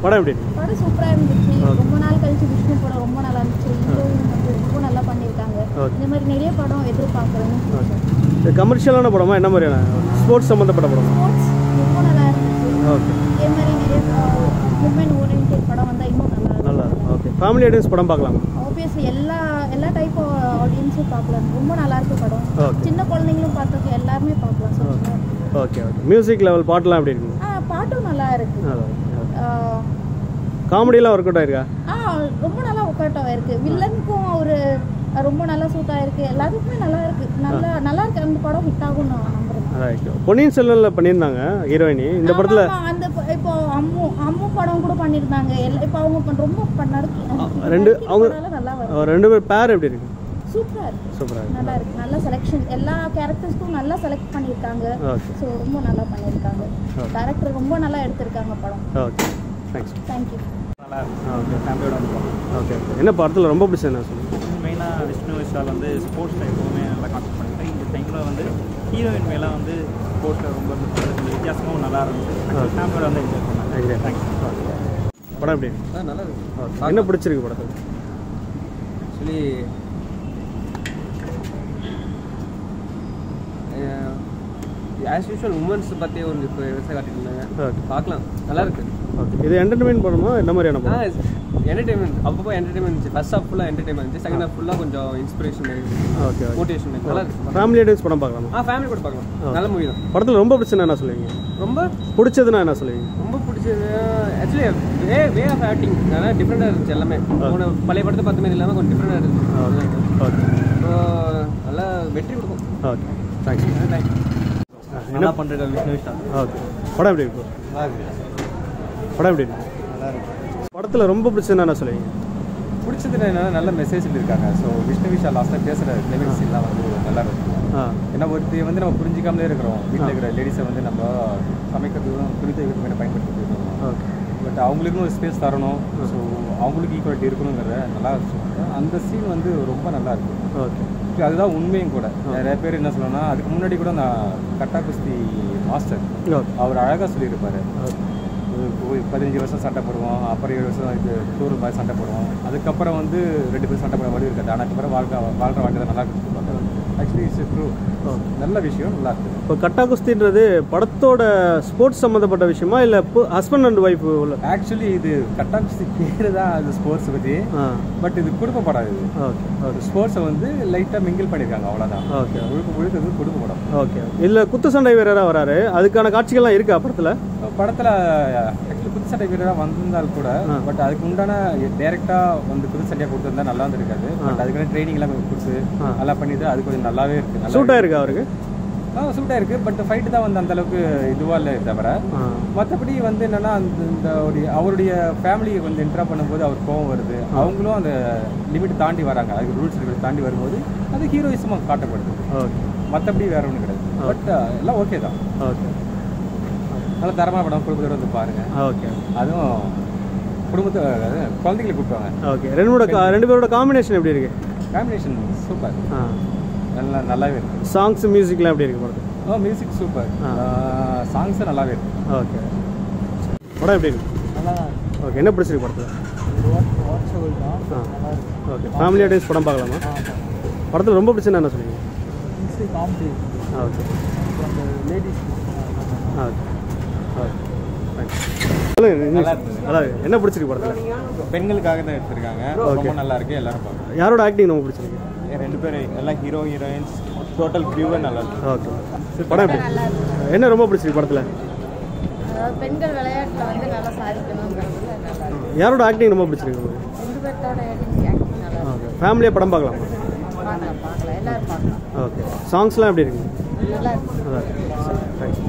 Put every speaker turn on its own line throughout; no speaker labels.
படம் எப்படி இருக்கு
படம் சூப்பரா இருந்துச்சு ரொம்ப நாள் கழிச்சு விஷ்ணு படம் ரொம்ப நல்லா இருந்துச்சு ஹீரோயின் வந்து ரொம்ப நல்லா பண்ணியிருக்காங்க
Okay.
இந்த மாதிரி நிறைய படம் எதிர்பார்க்குறேன்
இது கமர்ஷியலான படமா என்ன மாதிரியான ஸ்போர்ட்ஸ் சம்மந்தப்பட்ட படமா
ஸ்போர்ட்ஸ் ரொம்ப நல்லா இருந்துச்சு
ஓகே
இதே மாதிரி நிறைய உமன் ஓரியன்டட் படம் வந்தால் இன்னும் நல்லா இருக்கும்
நல்லா ஓகே ஃபேமிலி ஆடியன்ஸ் படம் பார்க்கலாமா
ஆப்வியஸ்லி எல்லா எல்லா டைப் ஆடியன்ஸும் பார்க்கலாம் ரொம்ப நல்லா இருக்கு படம்
Okay.
சின்ன குழந்தைங்களும் பார்த்துருக்கு எல்லாருமே பார்க்கலாம் so
okay okay music level பாட்டெலாம் எப்படி இருக்குங்க
ஆ பாட்டும் நல்லா இருக்கு
நல்லா
ஆ,
காமெடியெலாம் ஒர்க் அவுட் ஆயிருக்கா
ஆ ரொம்ப நல்லா ஒர்க் அவுட் ஆயிருக்கு வில்லனுக்கும் ஒரு ரொம்ப நல்லா சூட் ஆயிருக்கு எல்லாத்துக்குமே நல்லா இருக்கு நல்லா நல்லா இருக்கு அந்த படம் ஹிட் ஆகும் நான் நம்புறேன்
ரைட் பொன்னியின் செல்வனில் பண்ணியிருந்தாங்க ஹீரோயினி இந்த படத்தில்
ஆமா, அந்த ப- இப்போ அம்மு அம்மு படம் கூட பண்ணியிருந்தாங்க எல்லா இப்போ அவங்க இப்ப ரொம்ப ப- நடிக்க
ரெண்டு அவங்க
நடிக்கிறதுனால நல்லா வரும்
ரெண்டு பேர் பேர் எப்படி இருக்கு
சூப்பரா இருக்கு
சூப்பராக இருக்கு
நல்லா இருக்கு நல்ல செலெக்ஷன் எல்லா கேரக்டர்ஸ்க்கும் நல்லா செலக்ட் பண்ணியிருக்காங்க
ஓகே
ஸோ ரொம்ப நல்லா பண்ணியிருக்காங்க
Okay.
டேரக்டர் ரொம்ப நல்லா எடுத்திருக்காங்க படம்
ஓகே தேங்க்ஸ்
தேங்க்யூ
நல்லா இருக்கும்
ஓகே
ஃபேமிலியோட வந்து போகலாம்
ஓகே ஓகே என்ன படத்தில் ரொம்ப பிடிச்சது என்ன சொல்லுங்கள்
மெயினாக விஷ்ணு விஷால் வந்து ஸ்போர்ட்ஸில் எப்போவுமே நல்லா கான்செப்ட் பண்ணிட்டு இந்த டைமில் வந்து ஹீரோயின் மேலே வந்து ஸ்போர்ட்ஸில் ரொம்ப கொஞ்சம் வித்தியாசமாகவும் நல்லா இருந்துச்சு ஃபேமிலியோட வந்து என்ஜாய் பண்ணாங்க தேங்க்ஸ்
படம் எப்படி இருக்கு
ஆ நல்லா இருக்கு
ஓகே என்ன பிடிச்சிருக்கு படத்தில்
ஆக்சுவலி ஆஸ் யூஷுவல் உமன்ஸ் பற்றி ஒரு இப்போ விவசாயம் காட்டியிருந்தாங்க
ஓகே
பார்க்கலாம் நல்லா இருக்கு
ஓகே இது என்டர்டைன்மெண்ட் படமா என்ன மாதிரியான
ஆ
படம்
என்டர்டைன்மெண்ட் அப்பப்போ என்டர்டைன்மெண்ட் இருந்துச்சு ஃபர்ஸ்ட் ஹாஃப் ஃபுல்லாக என்டர்டைன்மெண்ட் இருந்துச்சு செகண்ட் ஹாஃப் ஃபுல்லாக கொஞ்சம் இன்ஸ்பிரேஷன்
ஓகே ஓகே
மோட்டிவேஷன் நல்லா இருக்கு
ஃபேமிலி ஆடியன்ஸ் படம் பார்க்கலாமா
ஆ ஃபேமிலி கூட பார்க்கலாம் நல்ல மூவி தான்
படத்தில் ரொம்ப பிடிச்சதுன்னா என்ன சொல்லுவீங்க
ரொம்ப
பிடிச்சதுன்னா என்ன சொல்லுவீங்க
ரொம்ப பிடிச்சது actually way way of acting நல்லா டிஃப்ரெண்டாக இருந்துச்சு எல்லாமே போன பழைய படத்தை பார்த்த மாதிரி இல்லாமல் கொஞ்சம் டிஃப்ரெண்டாக இருந்துச்சு
ஓகே
ஸோ நல்லா வெற்றி கொடுக்கும்
ஓகே தேங்க்ஸ்
தேங்க்யூ
நல்லா பண்ணுற விஷ்ணு விஷால்
ஓகே படம் எப்படி இருக்கு படம் எப்படி இருக்கு
நல்லா இருக்கு
படத்தில் ரொம்ப பிடிச்சதுன்னா என்ன சொல்லுவீங்க
பிடிச்சது என்னன்னா நல்ல மெசேஜ் இருக்காங்க ஸோ விஷ்ணு விஷால் லாஸ்ட்டாக பேசுகிற கிளைமேக்ஸ் எல்லாம் வந்து நல்லா இருக்கும்
ஆ
ஏன்னா ஒருத்தி வந்து நம்ம புரிஞ்சிக்காமலே இருக்கிறோம் வீட்டில் இருக்கிற லேடிஸை வந்து நம்ம சமைக்கிறதுக்கும் துணி துவைக்கிறதுக்கு பயன்படுத்திட்டு இருக்கோம்
ஓகே
பட் அவங்களுக்கும் ஒரு ஸ்பேஸ் தரணும் ஸோ அவங்களுக்கு ஈக்குவாலிட்டி இருக்கணுங்கிறத நல்லா சொல்லுவாங்க அந்த சீன் வந்து ரொம்ப நல்லா இருக்கு
ஓகே
Actually அதுதான் உண்மையும் கூட நிறைய பேர் என்ன சொல்லணும்னா அதுக்கு முன்னாடி கூட நான் கட்டா குஸ்தி மாஸ்டர்
ஓகே
அவர் அழகாக சொல்லியிருப்பாரு
ஓகே
ஒரு பதினஞ்சு வருஷம் சண்டை போடுவோம் அப்புறம் ஏழு வருஷம் இது டூர் மாதிரி சண்டை போடுவோம் அதுக்கப்புறம் வந்து ரெண்டு பேரும் சண்டை போட மாதிரி இருக்காது ஆனால் அப்புறம் வாழ்க்கை வாழ்கிற வாழ்க்கை தான் நல்லா கொடுத்துருப்பாங்க ஆக்சுவலி இட்ஸ் ட்ரூ நல்ல விஷயம் நல்லா இருக்குது
இப்போ கட்டா குஸ்தின்றது படத்தோட ஸ்போர்ட்ஸ் சம்மந்தப்பட்ட விஷயமா இல்லை ஹஸ்பண்ட் அண்ட் ஒய்ஃப் உள்ள
ஆக்சுவலி இது கட்டா குஸ்தி பேர் தான் அது ஸ்போர்ட்ஸ் பற்றி
ஆ
பட் இது குடும்ப படம் இது
ஓகே ஓகே
ஸ்போர்ட்ஸை வந்து லைட்டாக மிங்கிள் பண்ணியிருக்காங்க அவ்வளோதான்
ஓகே
முழுக்க முழுக்க இது குடும்ப படம்
ஓகே இதில் குத்து சண்டை வீரராக வராரு அதுக்கான காட்சிகள்லாம் இருக்கா படத்தில்
படத்தில் ஆக்சுவலி புதுச்சட்டை வீரராக வந்திருந்தால் கூட
ஆ.
பட் அதுக்கு உண்டான டேரெக்டாக வந்து புதுச்சட்டையாக கொடுத்துருந்தா நல்லா இருந்திருக்காது பட் அதுக்கான ட்ரைனிங் எல்லாம் கொடுத்து
ஆ.
நல்லா பண்ணிட்டு அது கொஞ்சம் நல்லாவே இருக்கு நல்லா
சூட்டாக இருக்கா அவருக்கு
ஆ சூட்டாக இருக்கு பட் ஃபைட்டு தான் வந்து அந்த அளவுக்கு இதுவாக இல்லை தவிர
ஆ
மற்றபடி வந்து என்னன்னா அந்த இந்த ஒரு அவருடைய ஃபேமிலியை வந்து என்ட்ரா பண்ணும்போது அவர் கோவம் வருது அவங்களும் அந்த லிமிட் தாண்டி வராங்க அதுக்கு ரூல்ஸ் லிமிட் தாண்டி வரும்போது அது ஹீரோயிசமாக காட்டப்படுது
ஓகே
மற்றபடி வேற ஒன்றும் கிடையாது பட் எல்லாம் ஓகே தான்
ஓகே
நல்ல தரமான படம் குடும்பத்தோட வந்து பாருங்க
ஓகே
அதுவும் குடும்பத்தை அதாவது குழந்தைகளை கூப்பிடுவாங்க
ஓகே ரெண்டு மூணு கா- ரெண்டு பேரோட காம்பினேஷன் எப்படி இருக்கு
காம்பினேஷன் சூப்பர்
ஆ
நல்லா நல்லாவே இருக்கு
சாங்ஸ் மியூசிக்லாம் எப்படி இருக்கு படத்தில்
ஓ மியூசிக் சூப்பர்
ஆ.
சாங்ஸும் நல்லாவே இருக்கு
ஓகே படம் எப்படி இருக்கு
நல்லா
ஓகே என்ன பிடிச்சிருக்கு படத்தில்
வாட்சபிள் தான்
ஆ ஓகே ஃபேமிலி ஆடியன்ஸ் படம் பார்க்கலாமா படத்தில் ரொம்ப பிடிச்சதுன்னா என்ன சொல்லுவீங்க
காமெடி
ஆ ஓகே
அந்த லேடிஸ்
ஆ ஓகே ஓகே தேங்க்ஸ் சொல்லுங்க நீங்க-
நல்லா இருந்தது.
நல்லா இருக்கு என்ன பிடிச்சிருக்கு படத்தில்
பெண்களுக்காக தான் எடுத்திருக்காங்க ரொம்ப நல்லா இருக்கு எல்லாரும் பார்க்கலாம்
யாரோட ஆக்டிங் ரொம்ப பிடிச்சிருக்கு
ஏன் ரெண்டு பேரும் எல்லாம் ஹீரோ ஹீரோயின்ஸ் டோட்டல் க்ரூவே நல்லா இருக்கு
ஓகே படம் எப்படி என்ன ரொம்ப பிடிச்சிருக்கு படத்தில்
அதாவது பெண்கள் விளையாட்டில் வந்து நல்லா சாதிக்கணுங்கிறதுல நல்லா இருக்கு
யாரோட ஆக்டிங் ரொம்ப பிடிச்சிருக்கு உங்களுக்கு
ரெண்டு பேர்த்தோட ஆக்டிங் நல்லா
ஓகே ஃபேமிலியாக படம் பார்க்கலாமா
இருக்கு பார்க்கலாம் பார்க்கலாம் எல்லாரும் பார்க்கலாம்
ஓகே சாங்ஸ்லாம் எப்படி இருக்கு
நல்லா இருக்கு
நல்லா இருக்கு தேங்க்ஸ்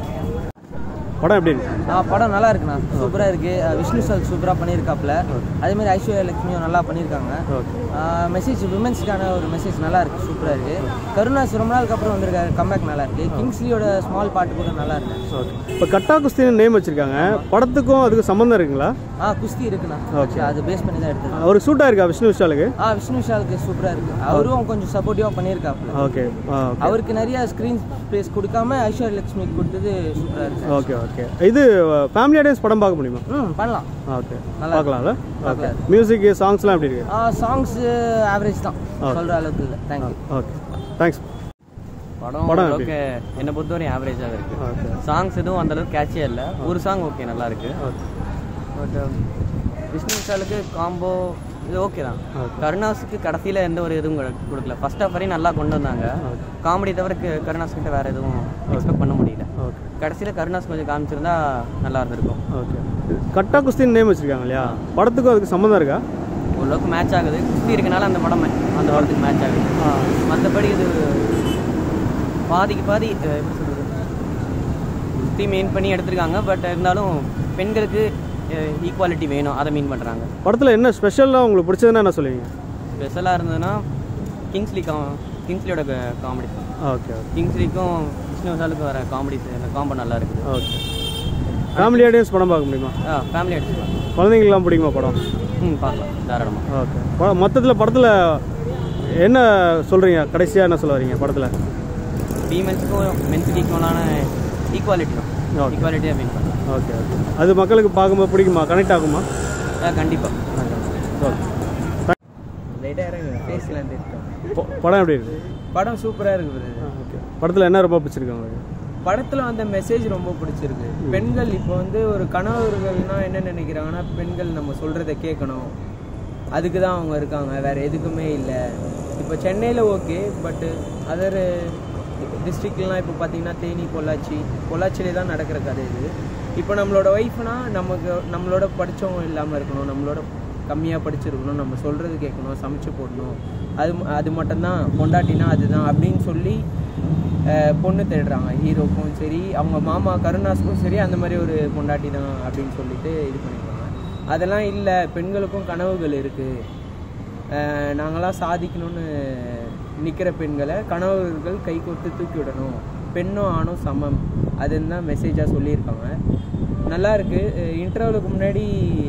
படம் எப்படி இருக்கு
ஆ படம் நல்லா இருக்குண்ணா சூப்பராக இருக்கு அஹ் விஷ்ணு சார் சூப்பராக பண்ணியிருக்காப்ல அதே மாதிரி ஐஸ்வர்யா லட்சுமியும் நல்லா பண்ணியிருக்காங்க
ஓகே
மெசேஜ் விமன்ஸ்க்கான ஒரு மெசேஜ் நல்லா இருக்கு சூப்பராக இருக்கு கருணாஸ் ரொம்ப நாளுக்கு அப்புறம் வந்திருக்காரு கம்பேக் நல்லா இருக்கு கிங்ஸ்லியோட ஸ்மால் பாட்டு கூட நல்லா இருக்கு
ஓகே இப்போ கட்டா குஸ்தின்னு நேம் வச்சிருக்காங்க படத்துக்கும் அதுக்கு சம்மந்தம் இருக்குங்களா
ஆ குஸ்தி இருக்குண்ணா Actually, அது பேஸ் பண்ணி தான் எடுத்தது
அவர் சூட்டாக இருக்கா விஷ்ணு விஷாலுக்கு
ஆ விஷ்ணு விஷாலுக்கு சூப்பராக இருக்கு அவரும் கொஞ்சம் சப்போர்ட்டிவாக பண்ணியிருக்காப்ல
ஓகே ஆ ஓகே
அவருக்கு நிறைய ஸ்க்ரீன் ஸ்பேஸ் கொடுக்காம ஐஸ்வர்யா லட்சுமிக்கு கொடுத்தது சூப்பராக இருக்கு
ஓகே ஓகே ஓகே இது ஃபேமிலி ஆடியன்ஸ் படம் பார்க்க முடியுமா
ம் பண்ணலாம்
ஓகே
நல்லா
பார்க்கலாம்ல ஓகே
பார்க்கலாம்.
மியூசிக் சாங்ஸ்லாம் எப்படி இருக்கு
சாங்ஸ் ஆவரேஜ் தான் சொல்கிற அளவுக்கு இல்லை தேங்க்யூ
ஓகே தேங்க்ஸ்
படம்
படம்
ஓரளவுக்கு என்னை பொறுத்தவரையும் ஆவரேஜாக இருக்கு
ஓகே
சாங்ஸ் எதுவும் அந்த அளவுக்கு கேட்சியாக இல்லை ஒரு சாங் ஓகே நல்லா இருக்கு
ஓகே
பட் விஷ்ணு விஷாலுக்கு காம்போ இது ஓகே தான்
Okay.
கருணாஸுக்கு கடைசியில் எந்த ஒரு இதுவும் கொடு- கொடுக்கல ஃபர்ஸ்ட் ஆஃப் வரையும் நல்லா கொண்டு வந்தாங்க காமெடி தவிர கு- கருணாஸ் கிட்ட வேற எதுவும் எக்ஸ்பெக்ட் பண்ண முடியல
ஓகே
கடைசியில் கருணாஸ் கொஞ்சம் காமிச்சிருந்தா நல்லா இருந்திருக்கும்
ஓகே கட்டா குஸ்தின்னு நேம் வச்சிருக்காங்க இல்லையா படத்துக்கும் அதுக்கு சம்மந்தம் இருக்கா
ஓரளவுக்கு மேட்ச் ஆகுது குஸ்தி இருக்கனால அந்த படம் மே- அந்த படத்துக்கு மேட்ச் ஆகுது மற்றபடி இது பாதிக்கு பாதி அஹ், எப்படி சொல்றது குஸ்தி மெயின் பண்ணி எடுத்திருக்காங்க பட் இருந்தாலும் பெண்களுக்கு ஈக்குவாலிட்டி வேணும் அதை மீன் பண்ணுறாங்க
படத்தில் என்ன ஸ்பெஷலாக உங்களுக்கு பிடிச்சதுன்னா என்ன சொல்லுவீங்க
ஸ்பெஷலாக இருந்ததுன்னா கிங்ஸ்லி கா கிங்ஸ்லியோட காமெடி
ஓகே ஓகே
கிங்ஸ்லிக்கும் விஷ்ணு விஷாலுக்கும் வர காமெடி அந்த காம்போ நல்லா இருக்குது
ஓகே ஃபேமிலி ஆடியன்ஸ் படம் பார்க்க முடியுமா
ஆ ஃபேமிலி அடிச்சுக்கலாம்
குழந்தைங்களாம் பிடிக்குமா படம்
ம் பார்க்கலாம் தாராளமாக
ஓகே படம் மொத்தத்தில் படத்தில் என்ன சொல்கிறீங்க கடைசியாக என்ன சொல்ல வரீங்க படத்தில்
ஃபீமேல்ஸுக்கும் மென்ஸுக்கு ஈக்குவலான ஈக்குவாலிட்டி தான்
Okay.
ஈக்குவாலிட்டியாக மீன் பண்ணலாம்
ஓகே ஓகே அது மக்களுக்கு பார்க்கும்போது பிடிக்குமா கனெக்ட் ஆகுமா
ஆ கண்டிப்பாக
ஓகே
லைட்டாக இறங்க ஃபேஸ்லாம் இருக்கோம்
ப- படம் எப்படி இருக்கு
படம் சூப்பராக இருக்குது
ஓகே படத்தில் என்ன ரொம்ப பிடிச்சிருக்கு உங்களுக்கு
படத்தில் வந்த மெசேஜ் ரொம்ப பிடிச்சிருக்கு பெண்கள் இப்போ வந்து ஒரு கணவர்கள்னா என்ன நினைக்கிறாங்கன்னா பெண்கள் நம்ம சொல்கிறத கேட்கணும் அதுக்கு தான் அவங்க இருக்காங்க வேற எதுக்குமே இல்லை இப்போ சென்னையில் ஓகே பட்டு அதர் டிஸ்ட்ரிக்ட்லாம் இப்போ பார்த்தீங்கன்னா தேனி பொள்ளாச்சி பொள்ளாச்சியிலே தான் நடக்கிற கதை இது இப்போ நம்மளோட ஒய்ஃப்னா நமக்கு நம்மளோட படித்தவங்க இல்லாமல் இருக்கணும் நம்மளோட கம்மியாக படிச்சிருக்கணும் நம்ம சொல்கிறது கேட்கணும் சமைச்சு போடணும் அது ம- அது மட்டும்தான் பொண்டாட்டினா அதுதான் அப்படின்னு சொல்லி அஹ், பொண்ணு தேடுறாங்க ஹீரோக்கும் சரி அவங்க மாமா கருணாஸுக்கும் சரி அந்த மாதிரி ஒரு பொண்டாட்டி தான் அப்படின்னு சொல்லிட்டு இது பண்ணிடுறாங்க அதெல்லாம் இல்லை பெண்களுக்கும் கனவுகள் இருக்குது நாங்களாம் சாதிக்கணும்னு நிற்கிற பெண்களை கணவர்கள் கை கொடுத்து தூக்கி விடணும் பெண்ணும் ஆணும் சமம் அதுன்னு தான் மெசேஜாக சொல்லியிருக்காங்க நல்லா இருக்கு இன்டர்வலுக்கு முன்னாடி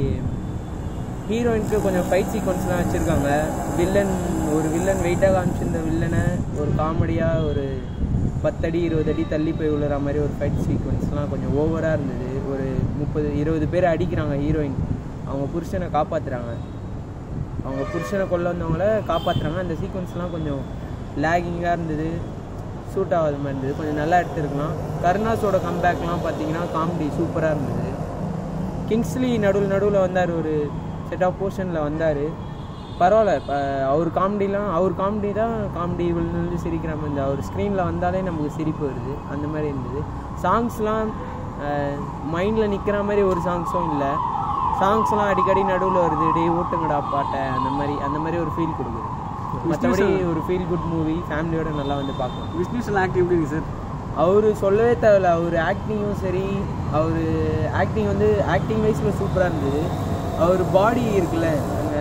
ஹீரோயினுக்கு கொஞ்சம் ஃபைட் சீக்வன்ஸ்லாம் வச்சுருக்காங்க வில்லன் ஒரு வில்லன் வெயிட்டாக காமிச்சிருந்த வில்லனை ஒரு காமெடியாக ஒரு பத்தடி இருபது அடி தள்ளி போய் விழுற மாதிரி ஒரு ஃபைட் சீக்வன்ஸ்லாம் கொஞ்சம் ஓவராக இருந்தது ஒரு முப்பது இருபது பேர் அடிக்கிறாங்க ஹீரோயின் அவங்க புருஷனை காப்பாற்றுறாங்க அவங்க புருஷனை கொல்ல வந்தவங்கள காப்பாற்றுறாங்க அந்த சீக்வன்ஸ்லாம் கொஞ்சம் லேகிங்காக இருந்தது சூட் ஆகாத மாதிரி இருந்தது கொஞ்சம் நல்லா எடுத்துருக்கலாம் கருணாஸோட கம்பேக்லாம் பார்த்தீங்கன்னா காமெடி சூப்பராக இருந்தது கிங்ஸ்லி நடுவில் நடுவில் வந்தார் ஒரு செட் ஆஃப் போர்ஷனில் வந்தார் பரவாயில்ல இப்போ அவர் காமெடிலாம் அவர் காமெடி தான் காமெடி விழுந்து சிரிக்கிற மாதிரி இருந்தது அவர் ஸ்க்ரீனில் வந்தாலே நமக்கு சிரிப்பு வருது அந்த மாதிரி இருந்தது சாங்ஸ்லாம் மைண்டில் நிற்கிற மாதிரி ஒரு சாங்ஸும் இல்லை சாங்ஸ்லாம் அடிக்கடி நடுவில் வருது டே ஓட்டுங்கடா பாட்டை அந்த மாதிரி அந்த மாதிரி ஒரு ஃபீல் கொடுக்குது மற்றபடி ஒரு ஃபீல் குட் மூவி ஃபேமிலியோட நல்லா வந்து பார்க்கலாம்
விஷ்ணுஷன் ஆக்டிங் எப்படி சார்
அவர் சொல்லவே தேவையில்ல அவர் ஆக்டிங்கும் சரி அவர் ஆக்டிங் வந்து ஆக்டிங் வைஸில் சூப்பராக இருந்தது அவர் பாடி இருக்குல்ல அந்த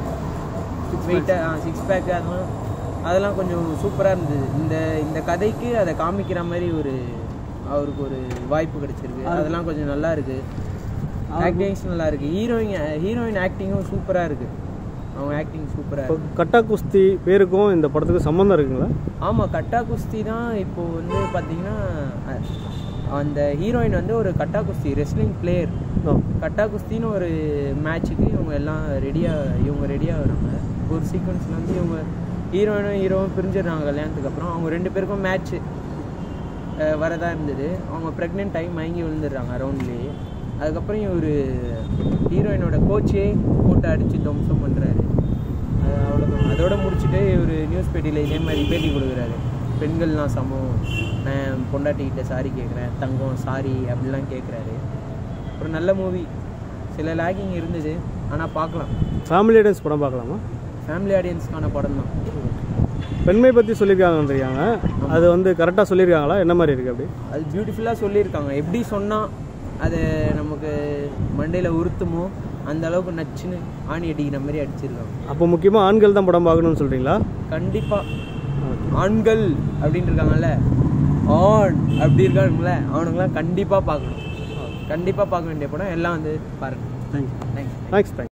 வெயிட்டாக சிக்ஸ் பேக்கு அதெல்லாம் அதெல்லாம் கொஞ்சம் சூப்பராக இருந்தது இந்த இந்த கதைக்கு அதை காமிக்கிற மாதிரி ஒரு அவருக்கு ஒரு வாய்ப்பு கிடைச்சிருக்கு அதெல்லாம் கொஞ்சம் நல்லா இருக்கு ஆக்டிங்ஸ் நல்லா இருக்கு ஹீரோயின் ஹீரோயின் ஆக்டிங்கும் சூப்பராக இருக்கு அவங்க ஆக்டிங் சூப்பராக
இப்போ கட்டா குஸ்தி பேருக்கும் இந்த படத்துக்கு சம்மந்தம் இருக்குங்களா
ஆமாம் கட்டா குஸ்தி தான் இப்போ வந்து பார்த்தீங்கன்னா அ- அந்த ஹீரோயின் வந்து ஒரு கட்டா குஸ்தி ரெஸ்லிங் பிளேயர்
ஓ
கட்டா குஸ்தின்னு ஒரு மேட்ச்சுக்கு இவங்க எல்லாம் ரெடியாக இவங்க ரெடியாக வராங்க ஒரு சீக்வன்ஸில் வந்து இவங்க ஹீரோயினும் ஹீரோவும் பிரிஞ்சிடுறாங்க கல்யாணத்துக்கு அப்புறம் அவங்க ரெண்டு பேருக்கும் மேட்ச்சு வரதா இருந்தது அவங்க ப்ரெக்னென்ட் ஆகி மயங்கி விழுந்துடுறாங்க ரவுண்ட்லேயே அதுக்கப்புறம் இவர் ஹீரோயினோட கோச்சே போட்டு அடித்து துவம்சம் பண்ணுறாரு அவ்வளோதான் அதோட முடிச்சுட்டு இவர் நியூஸ் பேட்டியில் இதே மாதிரி பேட்டி கொடுக்குறாரு பெண்கள்லாம் சமம் நான் பொண்டாட்டிக்கிட்ட சாரி கேட்குறேன் தங்கம் சாரி அப்படிலாம் கேட்குறாரு ஒரு நல்ல மூவி சில லேகிங் இருந்தது ஆனால் பார்க்கலாம்
ஃபேமிலி ஆடியன்ஸ் படம் பார்க்கலாமா
ஃபேமிலி ஆடியன்ஸ்க்கான படம் தான்
பெண்மை பற்றி சொல்லியிருக்காங்கன்றியாங்க அது வந்து கரெக்டாக சொல்லியிருக்காங்களா என்ன மாதிரி இருக்குது அப்படி
அது பியூட்டிஃபுல்லாக சொல்லியிருக்காங்க எப்படி சொன்னால் அது நமக்கு மண்டையில் உறுத்துமோ அந்த அளவுக்கு நச்சுன்னு ஆணி அடிக்கிற மாதிரி அடிச்சிருக்காங்க
அப்போ முக்கியமாக ஆண்கள் தான் படம் பார்க்கணும்னு சொல்கிறீங்களா
கண்டிப்பாக ஆண்கள் அப்படின்னு இருக்காங்கல்ல ஆண் அப்படி இருக்கானுங்களே அவனுங்களாம் கண்டிப்பாக பார்க்கணும் கண்டிப்பாக பார்க்க வேண்டிய படம் எல்லாம் வந்து பாருங்கள்
தேங்க்யூ
தேங்க்ஸ்
தேங்க்ஸ் தேங்க்ஸ்